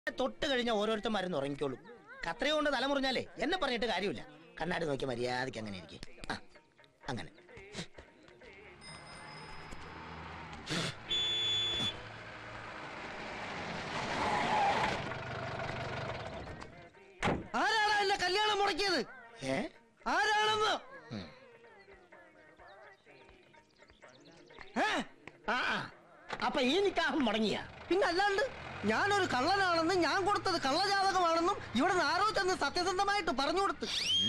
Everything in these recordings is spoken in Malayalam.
തൊട്ട് കഴിഞ്ഞ ഓരോരുത്തന്മാരും ഉറങ്ങിക്കോളും കത്രയോ കൊണ്ട് തലമുറിഞ്ഞാലേ എന്നെ പറഞ്ഞിട്ട് കാര്യമില്ല കണ്ണാടി നോക്കി മര്യാദയ്ക്ക് അങ്ങനെ ഇരിക്കും ആ അങ്ങനെ ആരാണ് എന്റെ കല്യാണം മുടക്കിയത് ഏ ആരാണെന്ന് ഏ? ആ ആ. അപ്പൊ ഈ നിക്കാഹം മുടങ്ങിയ പിന്നെ അല്ലാണ്ട് ഞാനൊരു കള്ളനാണെന്നും ഞാൻ കൊടുത്തത് കള്ളജാതകമാണെന്നും ഇവിടെ നിന്ന് ആരോ ചെന്ന് സത്യസന്ധമായിട്ട് പറഞ്ഞു കൊടുത്ത്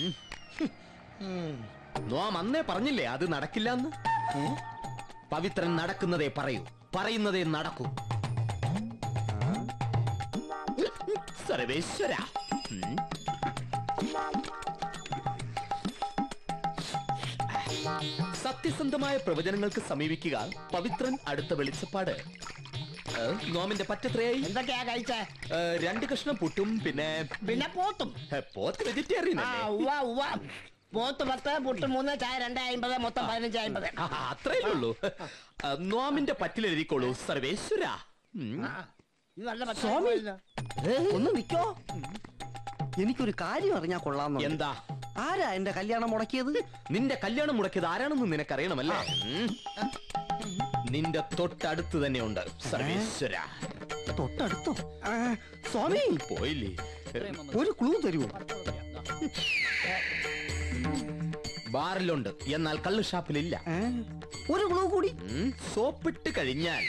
നോം അന്നേ പറഞ്ഞില്ലേ അത് നടക്കില്ലെന്ന് പവിത്രൻ നടക്കുന്നതേ പറയൂ പറയുന്നതേ നടക്കൂ സർവേശ്വര ഉം. സത്യസന്ധമായ പ്രവചനങ്ങൾക്ക് സമീപിക്കുക പവിത്രൻ അടുത്ത വെളിച്ചപ്പാട് ഏ, നോമിന്റെ പറ്റത്രയായി എന്തൊക്കെയാ കഴിച്ചേ ഏ, രണ്ട് കഷ്ണം പുട്ടും പിന്നെ പിന്നെ പോത്തും ഏ, പോത്ത് വെജിറ്റേറിയൻ ആ അല്ലേ ഉവ്വ ഉവ്വ പോത്ത് പത്ത് പുട്ട് മൂന്ന് ചായ രണ്ട് അമ്പത് മൊത്തം പതിനഞ്ച് അമ്പത് ആ, അത്രയല്ലേ ഉള്ളൂ ആ, നോമിന്റെ പറ്റിലെഴുതിക്കോളൂ സർവേശ്വര ഉം. ഇത് നല്ല സ്വാമി. പച്ചക്കറിയല്ല. ഒന്ന് നിക്കോ എനിക്കൊരു കാര്യം അറിഞ്ഞാ കൊള്ളാന്ന് എന്താ ആരാ എന്റെ കല്യാണം മുടക്കിയത് നിന്റെ കല്യാണം മുടക്കിയത് ആരാണെന്ന് നിനക്കറിയണമല്ലേ ഉം. നിന്റെ തൊട്ടടുത്ത് തന്നെ ഉണ്ട് സർവേശ്വര തൊട്ടടുത്തോ ആ, സ്വാമി പോയില്ലേ ഒരു ക്ലൂ തരുമോ ബാറിലുണ്ട് എന്നാൽ കള്ള് ഷാപ്പിലില്ല ഏ? ഒരു ക്ലൂ കൂടി ഉം, സോപ്പിട്ട് കഴിഞ്ഞാൽ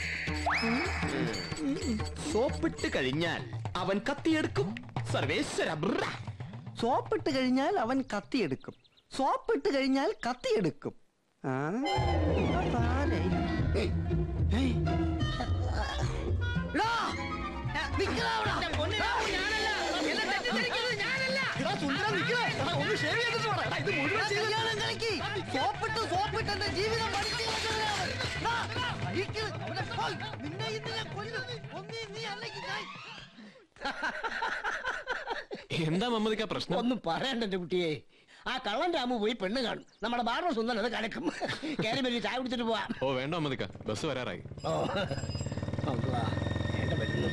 സോപ്പിട്ട് കഴിഞ്ഞാൽ അവൻ കത്തിയെടുക്കും സർവേശ്വര ബ്ര. സോപ്പിട്ട് കഴിഞ്ഞാൽ അവൻ കത്തിയെടുക്കും സോപ്പിട്ട് കഴിഞ്ഞാൽ കത്തിയെടുക്കും ആ, അതാരായിരിക്കും? ഏയ്. എടാ, നിക്കടാ അവിടെ. എന്റെ പൊന്നേ, ഞാനല്ല. എന്നെ തെറ്റിദ്ധരിക്കരുത്, ഞാനല്ല. എടാ, സുന്ദരം നിക്കടാ. എടാ, ഒന്ന് shave ചെയ്തിട്ട് വാടാ. എടാ, ഇത് മുഴുവൻ കല്യാണം കളിക്ക്. സോപ്പിട്ട് സോപ്പിട്ട് എന്റെ ജീവിതം പഠിച്ചു നിന്നെ ഇന്ന് ഞാൻ കൊല്ലും ഒന്നീ നീ അല്ലെങ്കിൽ ഞാൻ എന്താ മമ്മദിക്ക പ്രശ്നം ഒന്നും പറയണ്ട എന്റെ കുട്ടിയെ ആ കള്ളൻ രാമു പോയി പെണ്ണ് കാണും നമ്മുടെ ബാർബർ സുന്ദരൻ അത് കലക്കും കയറി വലിയ ചായ കുടിച്ചിട്ട് പോവാം ഓ വേണ്ട മമ്മദിക്ക ബസ് വരാറായി ഓ അള്ളാ, വേണ്ട വരുന്നു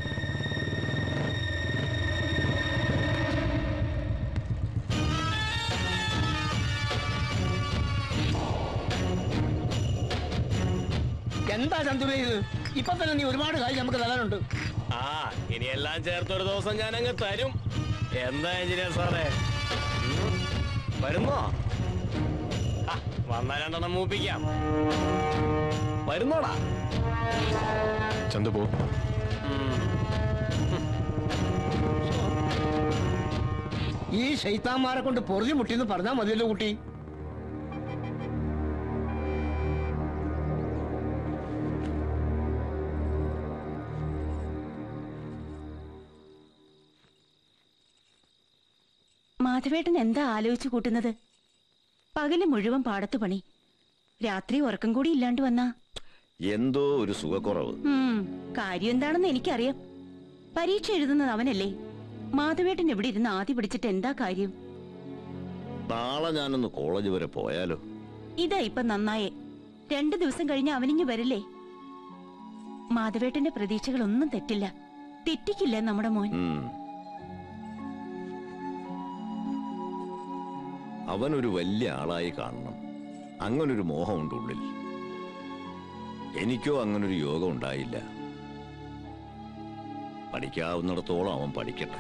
എന്താ ചന്ദ്ര ഇത് ഇപ്പൊ തന്നെ നീ ഒരുപാട് കാര്യം നമുക്ക് തരാനുണ്ട് ആ ഇനി എല്ലാം ചേർത്തൊരു ദിവസം ഞാൻ അങ്ങ് തരും എന്താ എഞ്ചിനീയർ സാറേ ഉം? വരുന്നോ ആ, വന്നാ രണ്ടെണ്ണം മൂപ്പിക്കാം വരുന്നോടാ ചന്തു പോ ഈ ശൈത്താന്മാരെ കൊണ്ട് പൊറുതി മുട്ടിന്ന് പറഞ്ഞാൽ മതിയല്ലോ കുട്ടി മാധവേട്ടൻ എന്താ ആലോചിച്ചു കൂട്ടുന്നത് പകല് മുഴുവൻ പാടത്തു പണി രാത്രി ഉറക്കം കൂടി ഇല്ലാണ്ട് വന്നാ എന്തോ ഒരു സുഖക്കുറവ് ഉം, കാര്യം എന്താണെന്ന് എനിക്കറിയാം പരീക്ഷ എഴുതുന്നത് അവനല്ലേ മാധവേട്ടൻ എവിടെ ഇരുന്ന് ആദ്യ പിടിച്ചിട്ട് എന്താ കാര്യം നാളെ ഞാനൊന്ന് കോളേജ് വരെ പോയാലോ ഇതാ ഇപ്പൊ നന്നായേ രണ്ടു ദിവസം കഴിഞ്ഞ് അവനിങ്ങ് വരില്ലേ മാധവേട്ടന്റെ പ്രതീക്ഷകളൊന്നും തെറ്റില്ല തെറ്റിക്കില്ല നമ്മുടെ മോൻ ഉം. അവനൊരു വലിയ ആളായി കാണണം അങ്ങനൊരു മോഹമുണ്ട് ഉള്ളിൽ എനിക്കോ അങ്ങനൊരു യോഗം ഉണ്ടായില്ല പഠിക്കാവുന്നിടത്തോളം അവൻ പഠിക്കട്ടെ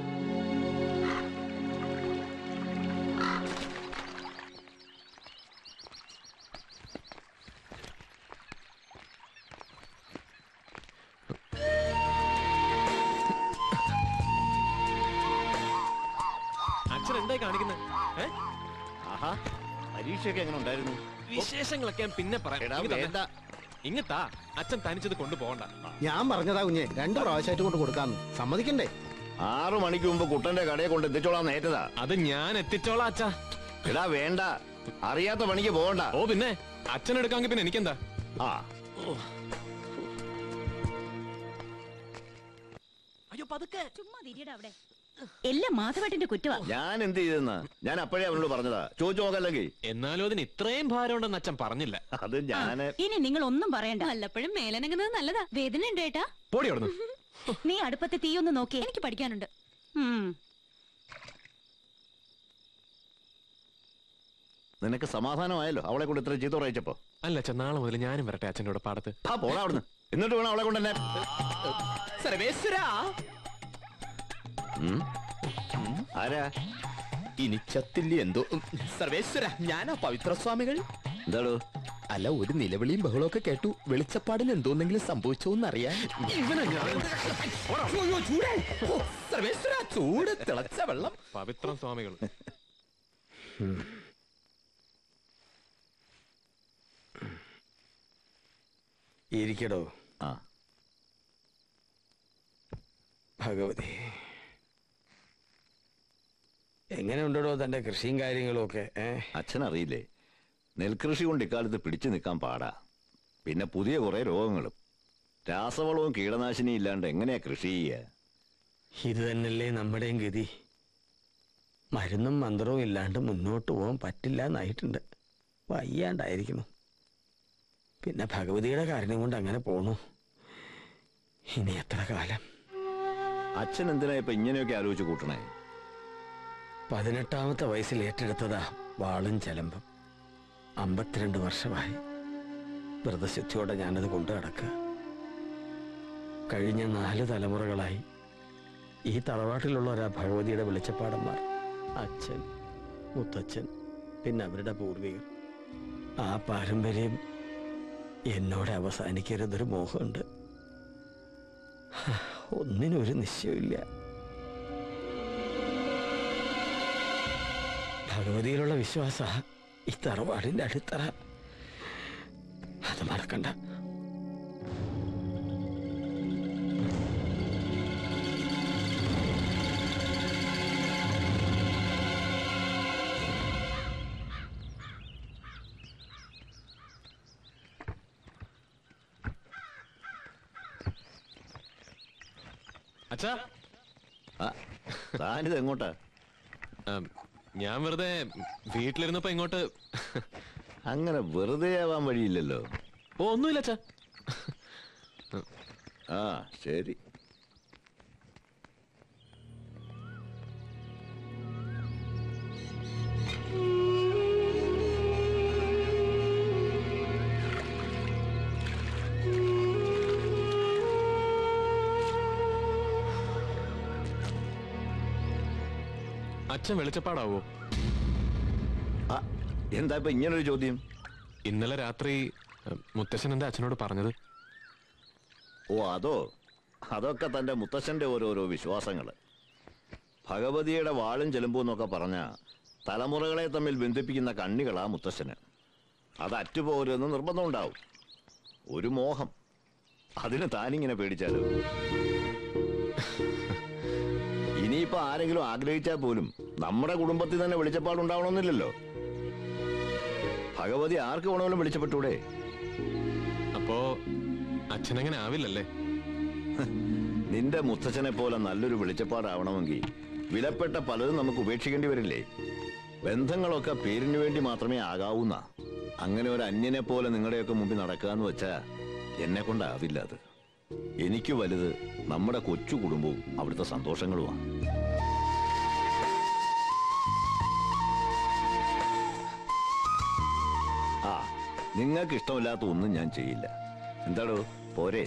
അച്ഛൻ എന്തായി കാണിക്കുന്നത് ഏ? ആഹാ പരീക്ഷയൊക്കെ എങ്ങനെ ഉണ്ടായിരുന്നു വിശേഷങ്ങളൊക്കെ ഞാൻ പിന്നെ പറയാം എടാ, ഇങ്ങ് തന്നെ. വേണ്ട. ഇങ്ങത്താ അച്ഛൻ തനിച്ചത് കൊണ്ടുപോകണ്ട ഞാൻ പറഞ്ഞതാ കുഞ്ഞെ രണ്ട് പ്രാവശ്യമായിട്ട് കൊണ്ട് കൊടുക്കാന്ന് സമ്മതിക്കണ്ടേ ആറു മണിക്ക് മുമ്പ് കുട്ടന്റെ കടയെ കൊണ്ട് എത്തിച്ചോളാൻ നേറ്റതാ അത് ഞാൻ എത്തിച്ചോളാം അച്ഛാ എടാ വേണ്ട അറിയാത്ത പണിക്ക് പോകണ്ട ഓ പിന്നെ അച്ഛൻ എടുക്കാമെങ്കിൽ പിന്നെ എനിക്കെന്താ ആ അയ്യോ പതുക്കെ ചുമ്മാ തിരിയടാ അവിടെ എല്ലാം മാധവേട്ടന്റെ കുറ്റവാ ഞാൻ എന്ത് ചെയ്തെന്നാ ഞാൻ അപ്പോഴേ അവനോട് പറഞ്ഞതാ ചോദിച്ചു നോക്കല്ലെങ്കിൽ എന്നാലും അതിന് ഇത്രയും ഭാരം ഉണ്ടെന്ന് അച്ഛൻ പറഞ്ഞില്ല അത് ഞാന് ഇനി നിങ്ങൾ ഒന്നും പറയണ്ട വല്ലപ്പോഴും മേലനങ്ങുന്നത് നല്ലതാ വേദന ഉണ്ട് ഏട്ടാ പോടി അവിടുന്ന് നീ അടുപ്പത്തെ തീയൊന്ന് നോക്കിയേ എനിക്ക് പഠിക്കാനുണ്ട് ഉം. നിനക്ക് സമാധാനമായല്ലോ അവളെ കൊണ്ട് ഇത്ര ചീത്ത പറയിച്ചപ്പോ അല്ല അച്ഛൻ നാളെ മുതൽ ഞാനും വരട്ടെ അച്ഛൻ്റെ കൂടെ പാടത്ത് ആ പോടാ അവിടുന്ന് എന്നിട്ട് വേണം അവളെ കൊണ്ട് എന്നെ സർവേശ്വരാ ഉം? ആരാ ഇനി ചത്തില്ലേ എന്തോ ഉം, സർവേശ്വര ഞാനാ പവിത്ര സ്വാമികൾ എന്താടോ അല്ല ഒരു നിലവിളിയും ബഹളമൊക്കെ കേട്ടു വെളിച്ചപ്പാടിന് എന്തോന്നെങ്കിലും സംഭവിച്ചോന്നറിയാൻ അയ്യോ, ചൂട്. ഓ, സർവേശ്വര ചൂട് തിളച്ച വെള്ളം പവിത്രം സ്വാമികൾ ഇരിക്കടോ ആ ഭഗവതി എങ്ങനെ ഉണ്ടോ തന്റെ കൃഷിയും കാര്യങ്ങളും ഒക്കെ ഏ അച്ഛൻ അറിയില്ലേ നെൽകൃഷി കൊണ്ട് ഇക്കാലത്ത് പിടിച്ചു നിൽക്കാൻ പാടാ പിന്നെ പുതിയ കുറെ രോഗങ്ങളും രാസവളവും കീടനാശിനിയും ഇല്ലാണ്ട് എങ്ങനെയാ കൃഷി ചെയ്യുക ഇത് തന്നെയല്ലേ നമ്മുടെയും ഗതി മരുന്നും മന്ത്രവും ഇല്ലാണ്ട് മുന്നോട്ട് പോകാൻ പറ്റില്ല എന്നായിട്ടുണ്ട് വയ്യാണ്ടായിരിക്കുന്നു പിന്നെ ഭഗവതിയുടെ കാരണം കൊണ്ട് അങ്ങനെ പോണു ഇനി എത്ര കാലം അച്ഛൻ എന്തിനാ ഇപ്പൊ ഇങ്ങനെയൊക്കെ ആലോചിച്ച് കൂട്ടണേ പതിനെട്ടാമത്തെ വയസ്സിൽ ഏറ്റെടുത്തതാ വാളും ചലമ്പം അമ്പത്തിരണ്ട് വർഷമായി വ്രതശുദ്ധിയോടെ ഞാനത് കൊണ്ടു നടക്കുക കഴിഞ്ഞ നാല് തലമുറകളായി ഈ തറവാട്ടിലുള്ളവരാ ഭഗവതിയുടെ വെളിച്ചപ്പാടന്മാർ അച്ഛൻ മുത്തച്ഛൻ പിന്നെ അവരുടെ പൂർവികർ ആ പാരമ്പര്യം എന്നോട് അവസാനിക്കരുതൊരു മോഹമുണ്ട് ഹാ, ഒന്നിനൊരു നിശ്ചയമില്ല ഭഗവതിയിലുള്ള വിശ്വാസ ഈ തറവാടിന്റെ അടിത്തറ അത് മറക്കണ്ട അച്ഛാ ആ താനിത് എങ്ങോട്ടാ ഉം, ഞാൻ വെറുതെ വീട്ടിലിരുന്നപ്പോ ഇങ്ങോട്ട് അങ്ങനെ വെറുതെ ആവാൻ വഴിയില്ലല്ലോ ഓ ഒന്നുമില്ല അച്ഛാ ആ ശരി അച്ഛൻ വെളിച്ചപ്പാടാവോ ആ എന്താ ഇപ്പൊ ഇങ്ങനൊരു ചോദ്യം ഇന്നലെ രാത്രി ഉം, മുത്തശ്ശൻ എന്താ അച്ഛനോട് പറഞ്ഞത് ഓ അതോ അതൊക്കെ തന്റെ മുത്തശ്ശന്റെ ഓരോരോ വിശ്വാസങ്ങള് ഭഗവതിയുടെ വാളും ചെലുമ്പും എന്നൊക്കെ പറഞ്ഞ തലമുറകളെ തമ്മിൽ ബന്ധിപ്പിക്കുന്ന കണ്ണികളാ മുത്തശ്ശന് അത് അറ്റുപോകരുതെന്ന് നിർബന്ധമുണ്ടാവും ഒരു മോഹം അതിന് താനിങ്ങനെ പേടിച്ചാലോ ഇനിയിപ്പോ ആരെങ്കിലും ആഗ്രഹിച്ചാൽ പോലും നമ്മുടെ കുടുംബത്തിൽ തന്നെ വെളിച്ചപ്പാടുണ്ടാവണമെന്നില്ലല്ലോ ഭഗവതി ആർക്ക് വേണമെങ്കിലും വിളിച്ചപ്പെട്ടൂടെ അപ്പോ അച്ഛനങ്ങനെ ആവില്ലല്ലേ നിന്റെ മുത്തച്ഛനെ പോലെ നല്ലൊരു വെളിച്ചപ്പാടാവണമെങ്കിൽ വിലപ്പെട്ട പലതും നമുക്ക് ഉപേക്ഷിക്കേണ്ടി വരില്ലേ ബന്ധങ്ങളൊക്കെ പേരിന് വേണ്ടി മാത്രമേ ആകാവൂന്ന അങ്ങനെ ഒരു അന്യനെ പോലെ നിങ്ങളുടെയൊക്കെ മുമ്പിൽ നടക്കാന്ന് വെച്ചാ എന്നെ കൊണ്ടാവില്ല അത് എനിക്ക് വലുത് നമ്മുടെ കൊച്ചു കുടുംബവും അവിടുത്തെ സന്തോഷങ്ങളുമാണ് ആ നിങ്ങൾക്ക് ഇഷ്ടമില്ലാത്ത ഒന്നും ഞാൻ ചെയ്യില്ല എന്താടോ പോരെ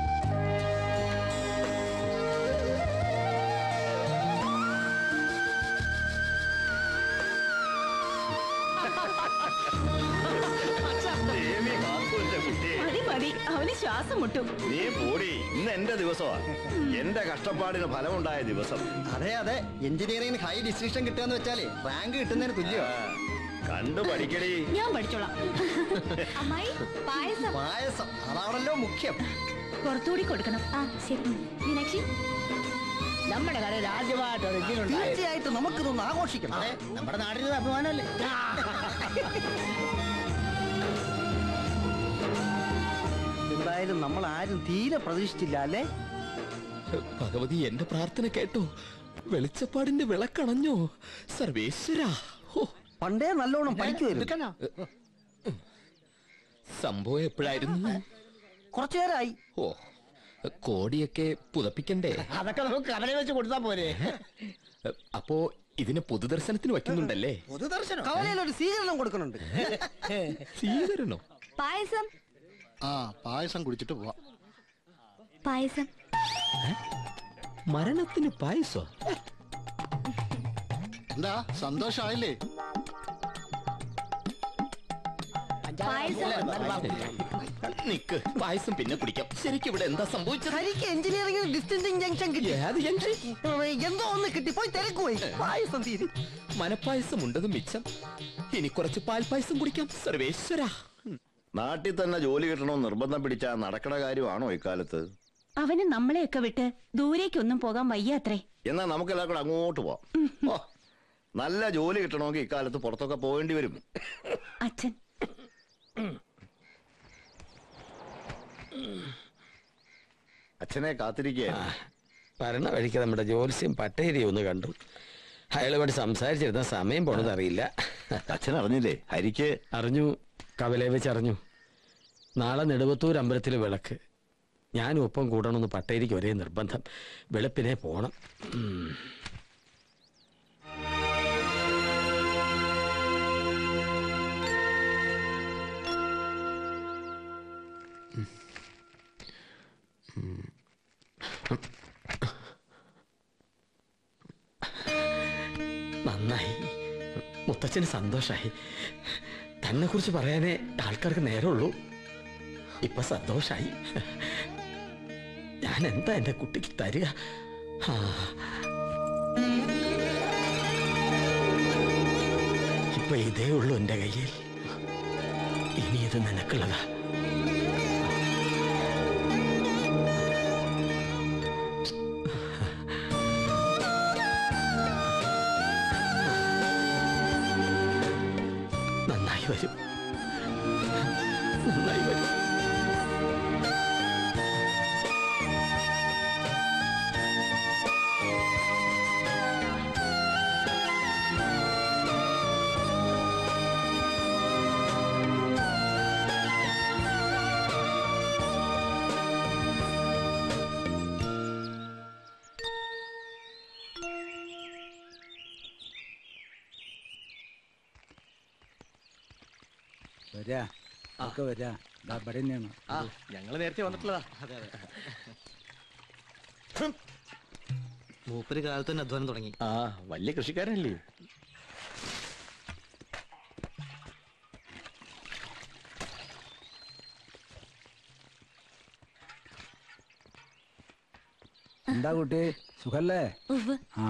ദേവി കാത്തു എന്റെ കുട്ടിയെ. മതി മതി അവന് ശ്വാസം മുട്ടും നീ പോടി ഇന്ന് എന്റെ ദിവസമാ എന്റെ കഷ്ടപ്പാടിന് ഫലമുണ്ടായ ദിവസം അതെ അതെ എഞ്ചിനീയറിംഗിന് ഹൈ ഡിസ്റ്റിങ്ഷൻ കിട്ടുകയെന്ന് വെച്ചാലേ റാങ്ക് കിട്ടുന്നതിന് തുല്യോ ആ, കണ്ടു പഠിക്കടി ഞാൻ പഠിച്ചോളാം അമ്മായി പായസം പായസം അതാണല്ലോ മുഖ്യം പുറത്തുകൂടി കൊടുക്കണം ആ ശരി മീനാക്ഷി നമ്മുടെ കടയിൽ ആദ്യമായിട്ട് ഒരു ഇതിനുണ്ടായി തീർച്ചയായിട്ടും നമുക്കിതൊന്ന് ആഘോഷിക്കണം അതെ നമ്മുടെ നാടിന് അഭിമാനമല്ലേ എന്തായാലും നമ്മൾ ആരും തീരെ പ്രതീക്ഷിച്ചില്ല അല്ലേ ഭഗവതി എന്റെ പ്രാർത്ഥന കേട്ടോ വെളിച്ചപ്പാടിന്റെ വിളക്കണഞ്ഞോ സർവേശ്വര ഓ പണ്ടേ നല്ലോണം പഠിക്കുമായിരുന്നു സംഭവം എപ്പോഴായിരുന്നു കുറച്ചു നേരമായി ഓ കോടിയൊക്കെ പുതപ്പിക്കണ്ടേ അതൊക്കെ നമുക്ക് കവല വെച്ച് കൊടുത്താ പോരെ അപ്പോ ഇതിന് പൊതുദർശനത്തിന് വയ്ക്കുന്നുണ്ടല്ലേ പൊതുദർശനം കവലയിൽ ഒരു സ്വീകരണം കൊടുക്കുന്നുണ്ട് സ്വീകരണോ പായസം ആ പായസം കുടിച്ചിട്ട് പോവാം പായസം മരണത്തിന് പായസോ എന്താ സന്തോഷമായില്ലേ പായസം നിക്ക് പായസം പിന്നെ കുടിക്കാം ശരിക്കും ഇവിടെ എന്താ സംഭവിച്ചത് ഹരിക്ക് എഞ്ചിനീയറിംഗിൽ ഡിസ്റ്റൻസിങ് ജംഗ്ഷൻ കിട്ടി ഏത് ജംഗ്ഷൻ? എന്തോ ഒന്ന് കിട്ടി പോയി തിരക്കുപോയി പായസം തീരി മനപ്പായസം ഉണ്ടത് മിച്ചം ഇനി കുറച്ച് പാൽപ്പായസം കുടിക്കാം സർവേശ്വര നാട്ടിൽ തന്നെ ജോലി കിട്ടണമെന്ന് നിർബന്ധം പിടിച്ചാ നടക്കണ കാര്യമാണോ ഇക്കാലത്ത് അവന് നമ്മളെയൊക്കെ വിട്ട് ദൂരേക്കൊന്നും പോകാൻ വയ്യാത്രേ എന്നാ നമുക്ക് എല്ലാവർക്കും കൂടെ അങ്ങോട്ട് പോവാം ഓ, നല്ല ജോലി കിട്ടണമെങ്കിൽ ഇക്കാലത്ത് പുറത്തൊക്കെ പോകേണ്ടി വരും അച്ഛൻ അച്ഛനെ കാത്തിരിക്കുക ഭരണ വഴിക്ക് നമ്മുടെ ജോത്സ്യം പട്ടേരി ഒന്ന് കണ്ടു അയാളുമായിട്ട് സംസാരിച്ചിരുന്ന സമയം പോണത് അറിയില്ല അച്ഛൻ അറിഞ്ഞില്ലേ ഹരിക്ക് അറിഞ്ഞു കവലയെ വെച്ച് അറിഞ്ഞു നാളെ നെടുവത്തൂർ അമ്പലത്തിൽ വിളക്ക് ഞാനും ഒപ്പം കൂടണമെന്ന് പട്ടേരിക്ക് ഒരേ നിർബന്ധം വെളുപ്പിനെ പോണം ഉം. നന്നായി മുത്തച്ഛന് സന്തോഷായി തന്നെ കുറിച്ച് പറയാനേ ആൾക്കാർക്ക് നേരമുള്ളൂ ഇപ്പൊ സന്തോഷായി ഞാൻ എന്താ എന്റെ കുട്ടിക്ക് തരിക ആ. ഇപ്പൊ ഇതേ ഉള്ളൂ എന്റെ കയ്യിൽ ഇനി ഇത് നിനക്കുള്ളതാ നന്നായി വരും നന്നായി വരും വരാ ഒക്കെ വരാ ദാ ഇവിടെ തന്നെയാണ് ഞങ്ങള് നേരത്തെ വന്നിട്ടുള്ളതാ മൂപ്പര് കാലത്ത് തന്നെ അധ്വാനം തുടങ്ങി ആ വലിയ കൃഷിക്കാരനല്ലേ എന്താ കുട്ടി സുഖല്ലേ ഉവ്വ് ആ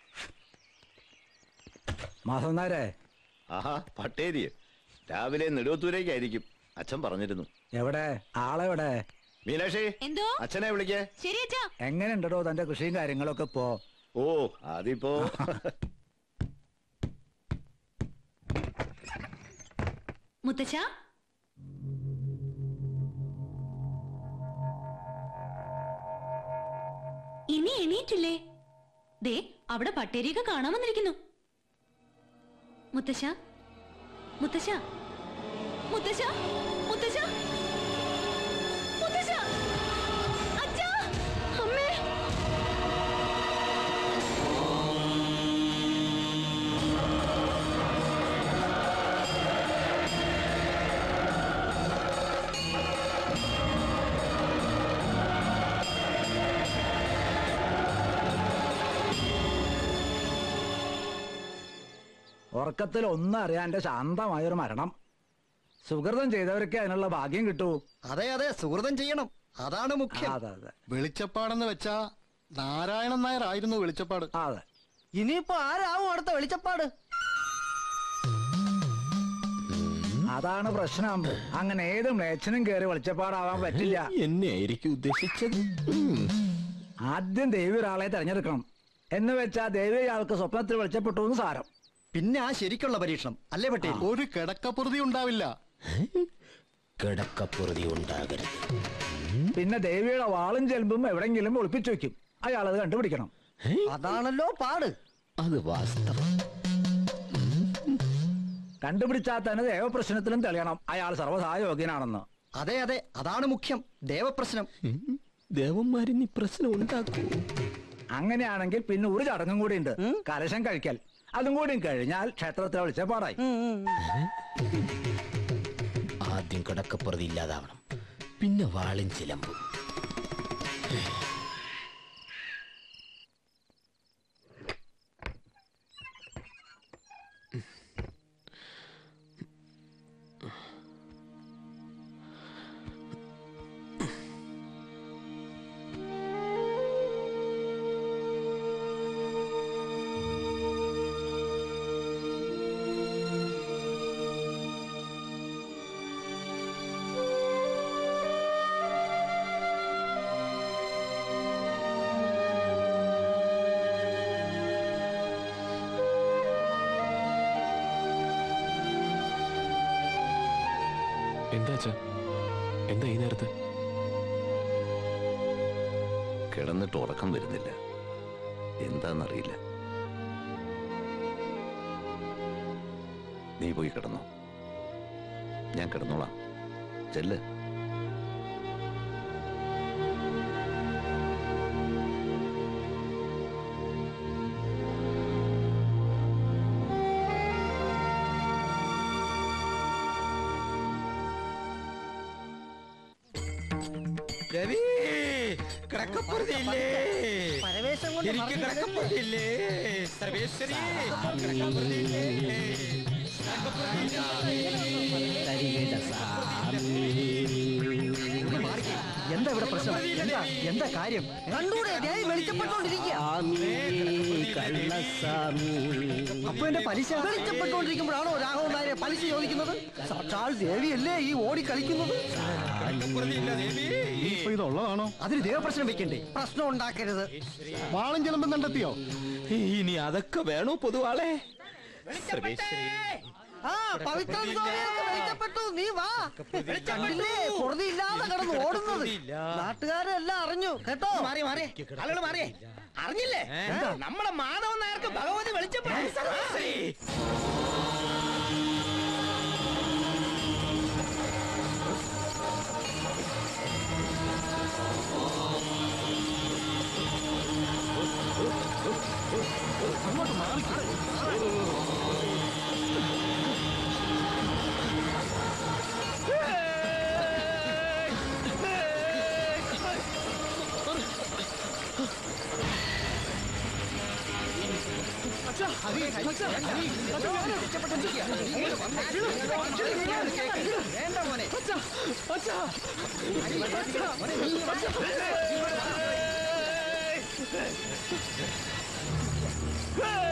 മാസം നേരെ ആഹാ പട്ടേരി രാവിലെ നെടുവത്തൂരേക്കായിരിക്കും അച്ഛൻ പറഞ്ഞിരുന്നു എവിടെ ആളെവിടെ മീനാക്ഷി എന്തോ അച്ഛനെ വിളിക്കേ ശരി അച്ഛാ എങ്ങനെയുണ്ടോ തന്റെ കൃഷിയും കാര്യങ്ങളൊക്കെ ഇപ്പോ ഓ അതിപ്പോ മുത്തച്ഛ ഇനി എണീറ്റില്ലേ ദേ അവിടെ പട്ടേരിയൊക്കെ കാണാൻ വന്നിരിക്കുന്നു മുത്തശ്ശ മുത്തശ്ശ മുത്തശ്ശ മുത്തശ്ശ മുത്തശ്ശ അച്ഛാ അമ്മേ ഉറക്കത്തിൽ ഒന്നും അറിയാന്റെ ശാന്തമായൊരു മരണം സുഹൃതം ചെയ്തവർക്ക് അതിനുള്ള ഭാഗ്യം കിട്ടൂ അതെ അതെ സുഹൃതം ചെയ്യണം അതാണ് മുഖ്യം അതെ അതെ വെളിച്ചപ്പാടെന്ന് വെച്ചാ നാരായണൻ നായർ ആയിരുന്നു വെളിച്ചപ്പാട് അതെ ഇനിയിപ്പോ ആരാവും അടുത്ത വെളിച്ചപ്പാട് അതാണ് പ്രശ്നം അങ്ങനെ ഏത് മ്ലേച്ഛനും കയറി വെളിച്ചപ്പാടാവാൻ പറ്റില്ല എന്നെ ആയിരിക്കും ഉദ്ദേശിച്ചത് ഉം. ആദ്യം ദേവി ഒരാളെ തെരഞ്ഞെടുക്കണം എന്ന് വെച്ചാ ദേവി അയാൾക്ക് സ്വപ്നത്തിൽ വെളിച്ചപ്പെട്ടു എന്ന് സാരം പിന്നെ ആ ശരിക്കുള്ള പരീക്ഷണം അല്ലേ പട്ടേൽ ഒരു കിടക്കപ്പുറതി ഉണ്ടാവില്ല കിടക്കപ്പുറതി ഉണ്ടാകരുത് പിന്നെ ദേവിയുടെ വാളും ചെലമ്പും എവിടെങ്കിലും ഒളിപ്പിച്ചു വെക്കും അയാൾ അത് കണ്ടുപിടിക്കണം അതാണല്ലോ പാട് അത് വാസ്തവം കണ്ടുപിടിച്ചാൽ തന്നെ ദേവപ്രശ്നത്തിലും തെളിയണം അയാൾ സർവ്വസായോഗ്യനാണെന്ന് അതെ അതെ അതാണ് മുഖ്യം ദേവപ്രശ്നം ദേവന്മാരിനി പ്രശ്നം ഉണ്ടാക്കൂ അങ്ങനെയാണെങ്കിൽ പിന്നെ ഒരു ചടങ്ങും കൂടി ഉണ്ട് കലശം കഴിക്കൽ അതും കൂടി കഴിഞ്ഞാൽ ക്ഷേത്രത്തിൽ വിളിച്ച പാടായി ആദ്യം കിടക്കപ്പുറതി ഇല്ലാതാവണം പിന്നെ വാളും ചിലമ്പും എന്താ അച്ഛാ എന്താ ഈ നേരത്ത് കിടന്നിട്ട് ഉറക്കം വരുന്നില്ല എന്താന്നറിയില്ല നീ പോയി കിടന്നോ ഞാൻ കിടന്നോളാം ചെല്ല് രവി കിടക്കപ്പുറതിയില്ലേ പരവേശം കൊണ്ട് എനിക്ക് മറന്നില്ലേ? കിടക്കപ്പുറതിയില്ലേ സർവേശ്വരി കിടക്കപ്പുറതിയില്ലേ എന്താ ഇവിടെ പ്രശ്നം എന്താ എന്താ കാര്യം കണ്ടൂടെ ദേ വെളിച്ചപ്പെട്ടോണ്ടിരിക്കുക അപ്പൊ എന്റെ പലിശ വെളിച്ചപ്പെട്ടോണ്ടിരിക്കുമ്പോഴാണോ രാഘവൻ നായരെ പലിശ ചോദിക്കുന്നത് സാക്ഷാൽ ദേവിയല്ലേ ഈ ഓടി കളിക്കുന്നത് ഇപ്പൊ ഇതുള്ളതാണോ അതിന് ദേവപ്രശ്നം വെക്കണ്ടേ പ്രശ്നം ഉണ്ടാക്കരുത് വാളം ചിലമ്പം കണ്ടെത്തിയോ ഇനി അതൊക്കെ വേണോ പൊതുവാളെ ആ പവിത്രൻ സ്വാമികൾക്ക് വെളിച്ചപ്പെട്ടു നീ വാ കണ്ടില്ലേ പൊറുതി ഇല്ലാതെ കിടന്ന് ഓടുന്നത് നാട്ടുകാരെല്ലാം അറിഞ്ഞു കേട്ടോ മാറി മാറി ആളുകൾ മാറിയേ അറിഞ്ഞില്ലേ നമ്മളെ മാധവൻ നായർക്ക് ഭഗവതി വെളിച്ചപ്പെട്ടു ആ